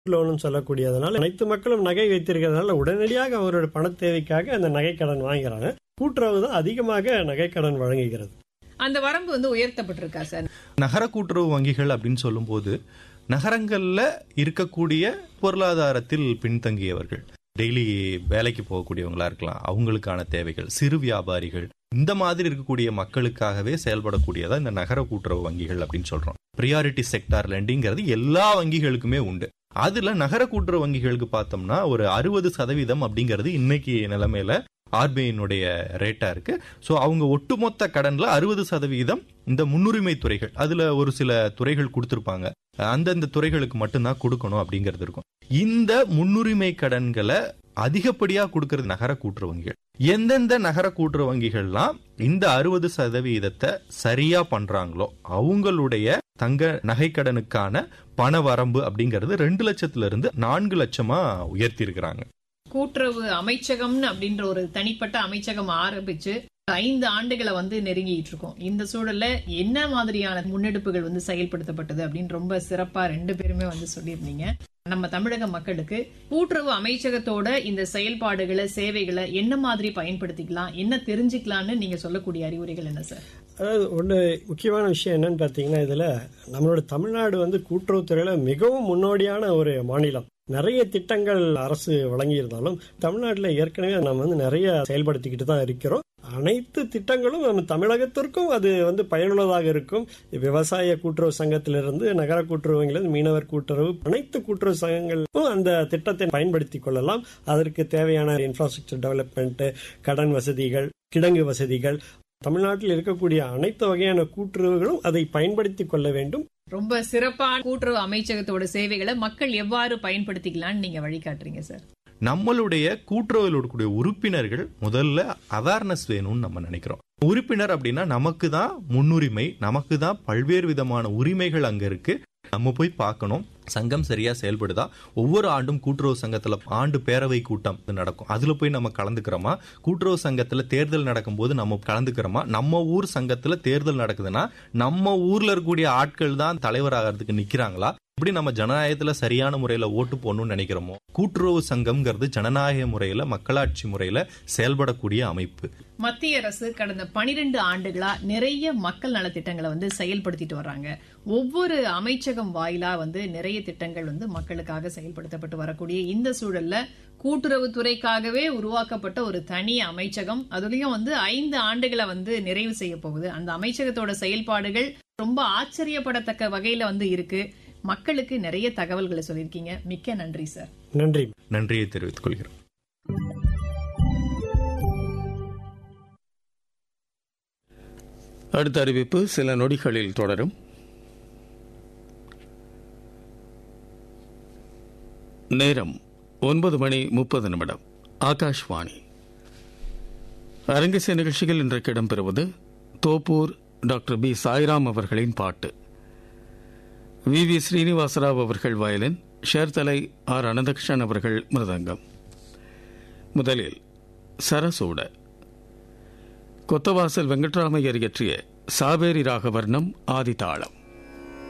loan சொல்லக்கூடியதுனால அனைத்து மக்களும் நகை வைத்திருக்கிறதுனால உடனடியாக அவரோட பண தேவைக்காக அந்த நகை கடன் வாங்குறாங்க கூட்டுறவு தான் அதிகமாக நகை கடன் வழங்குகிறது அந்த வரம்பு வந்து உயர்த்தப்பட்டிருக்கா சார் நகர கூட்டுறவு வங்கிகள் அப்படின்னு சொல்லும்போது நகரங்கள்ல இருக்கக்கூடிய பொருளாதாரத்தில் பின்தங்கியவர்கள் டெய்லி வேலைக்கு போகக்கூடியவங்களா இருக்கலாம் அவங்களுக்கான தேவைகள் சிறு வியாபாரிகள் இந்த மாதிரி இருக்கக்கூடிய மக்களுக்காகவே செயல்படக்கூடியதா இந்த நகர கூட்டுறவு வங்கிகள் அப்படின்னு சொல்றோம் ப்ரியாரிட்டி செக்டார் லெண்டிங்கிறது எல்லா வங்கிகளுக்குமே உண்டு அதுல நகர கூட்டுறவு வங்கிகளுக்கு பார்த்தோம்னா ஒரு அறுபது சதவீதம் அப்படிங்கிறது இன்னைக்கு நிலைமையில ஆர்பிஐனுடைய ரேட்டா இருக்கு ஸோ அவங்க ஒட்டுமொத்த கடன்ல அறுபது சதவீதம் இந்த முன்னுரிமை துறைகள் அதுல ஒரு சில துறைகள் கொடுத்திருப்பாங்க அந்தந்த துறைகளுக்கு மட்டும்தான் கொடுக்கணும் அப்படிங்கிறது இருக்கும் இந்த முன்னுரிமை கடன்களை அதிகப்படியா கொடுக்கறது நகர கூட்டுறவு வங்கிகள் எந்தெந்த நகர கூட்டுறவு வங்கிகள்லாம் இந்த அறுபது சதவீதத்தை சரியா பண்றாங்களோ அவங்களுடைய தங்க நகைக்கடனுக்கான பண வரம்பு அப்படிங்கிறது ரெண்டு லட்சத்துல இருந்து நான்கு லட்சமா உயர்த்தி இருக்கிறாங்க கூட்டுறவு அமைச்சகம்னு அப்படின்ற ஒரு தனிப்பட்ட அமைச்சகம் ஆரம்பிச்சு ஐந்து ஆண்டுகளை வந்து நெருங்கிட்டு இருக்கோம் இந்த சூழல்ல என்ன மாதிரியான முன்னெடுப்புகள் வந்து செயல்படுத்தப்பட்டது அப்படின்னு ரொம்ப சிறப்பா ரெண்டு பேருமே வந்து சொல்லியிருந்தீங்க நம்ம தமிழக மக்களுக்கு கூட்டுறவு அமைச்சகத்தோட இந்த செயல்பாடுகளை சேவைகளை என்ன மாதிரி பயன்படுத்திக்கலாம் என்ன தெரிஞ்சுக்கலாம்னு நீங்க சொல்லக்கூடிய அறிவுரைகள் என்ன சார் அதாவது ஒன்று முக்கியமான விஷயம் என்னன்னு பார்த்தீங்கன்னா இதில் நம்மளோட தமிழ்நாடு வந்து கூட்டுறவுத்துறையில் மிகவும் முன்னோடியான ஒரு மாநிலம் நிறைய திட்டங்கள் அரசு வழங்கியிருந்தாலும் தமிழ்நாட்டில் ஏற்கனவே நம்ம வந்து நிறைய செயல்படுத்திக்கிட்டு தான் இருக்கிறோம் அனைத்து திட்டங்களும் நம்ம தமிழகத்திற்கும் அது வந்து பயனுள்ளதாக இருக்கும் விவசாய கூட்டுறவு சங்கத்திலிருந்து நகர கூட்டுறவுங்களிலிருந்து மீனவர் கூட்டுறவு அனைத்து கூட்டுறவு சங்கங்களும் அந்த திட்டத்தை பயன்படுத்தி கொள்ளலாம் அதற்கு தேவையான இன்ஃப்ராஸ்ட்ரக்சர் டெவலப்மெண்ட் கடன் வசதிகள் கிடங்கு வசதிகள் தமிழ்நாட்டில் இருக்கக்கூடிய அனைத்து வகையான கூட்டுறவுகளும் அதை பயன்படுத்தி கொள்ள வேண்டும் ரொம்ப சிறப்பான கூட்டுறவு அமைச்சகத்தோட சேவைகளை மக்கள் எவ்வாறு பயன்படுத்திக்கலாம்னு நீங்க வழிகாட்டுறீங்க சார் நம்மளுடைய கூட்டுறவில் இருக்கக்கூடிய உறுப்பினர்கள் முதல்ல அவேர்னஸ் வேணும்னு நம்ம நினைக்கிறோம் உறுப்பினர் அப்படின்னா நமக்கு தான் முன்னுரிமை நமக்கு தான் பல்வேறு விதமான உரிமைகள் அங்க இருக்கு நம்ம போய் பார்க்கணும் சங்கம் சரியா செயல்படுதா ஒவ்வொரு ஆண்டும் கூட்டுறவு சங்கத்துல ஆண்டு பேரவை கூட்டம் நடக்கும் அதுல போய் நம்ம கலந்துக்கிறோமா கூட்டுறவு சங்கத்துல தேர்தல் நடக்கும்போது நம்ம கலந்துக்கிறோமா நம்ம ஊர் சங்கத்துல தேர்தல் நடக்குதுன்னா நம்ம ஊர்ல இருக்கக்கூடிய ஆட்கள் தான் தலைவராகிறதுக்கு நிக்கிறாங்களா இப்படி நம்ம ஜனநாயகத்துல சரியான முறையில ஓட்டு போடணும்னு நினைக்கிறோமோ கூட்டுறவு சங்கம்ங்கிறது ஜனநாயக முறையில மக்களாட்சி முறையில செயல்படக்கூடிய அமைப்பு மத்திய அரசு கடந்த பனிரெண்டு ஆண்டுகளா நிறைய மக்கள் நலத்திட்டங்களை வந்து செயல்படுத்திட்டு வர்றாங்க ஒவ்வொரு அமைச்சகம் வாயிலா வந்து நிறைய திட்டங்கள் வந்து மக்களுக்காக செயல்படுத்தப்பட்டு வரக்கூடிய இந்த சூழல்ல கூட்டுறவுத்துறைக்காகவே உருவாக்கப்பட்ட ஒரு தனி அமைச்சகம் அதுலயும் வந்து ஐந்து ஆண்டுகளை வந்து நிறைவு செய்ய போகுது அந்த அமைச்சகத்தோட செயல்பாடுகள் ரொம்ப ஆச்சரியப்படத்தக்க வகையில வந்து இருக்கு மக்களுக்கு நிறைய தகவல்களை சொல்லியிருக்கீங்க மிக்க நன்றி சார் நன்றி நன்றியை தெரிவித்துக் கொள்கிறோம் அடுத்த அறிவிப்பு சில நொடிகளில் தொடரும் நேரம் ஒன்பது மணி முப்பது நிமிடம் ஆகாஷ்வாணி அரங்கசை நிகழ்ச்சியில் இன்றைக்கு இடம்பெறுவது தோப்பூர் டாக்டர் பி சாய்ராம் அவர்களின் பாட்டு வி வி ஸ்ரீனிவாசராவ் அவர்கள் வயலின் ஷேர்தலை ஆர் அனந்தகிருஷ்ணன் அவர்கள் மிருதங்கம் முதலில் சரசூட கொத்தவாசல் வெங்கட்ராமையர் இயற்றிய சாவேரி ராகவர்ணம் ஆதிதாளம்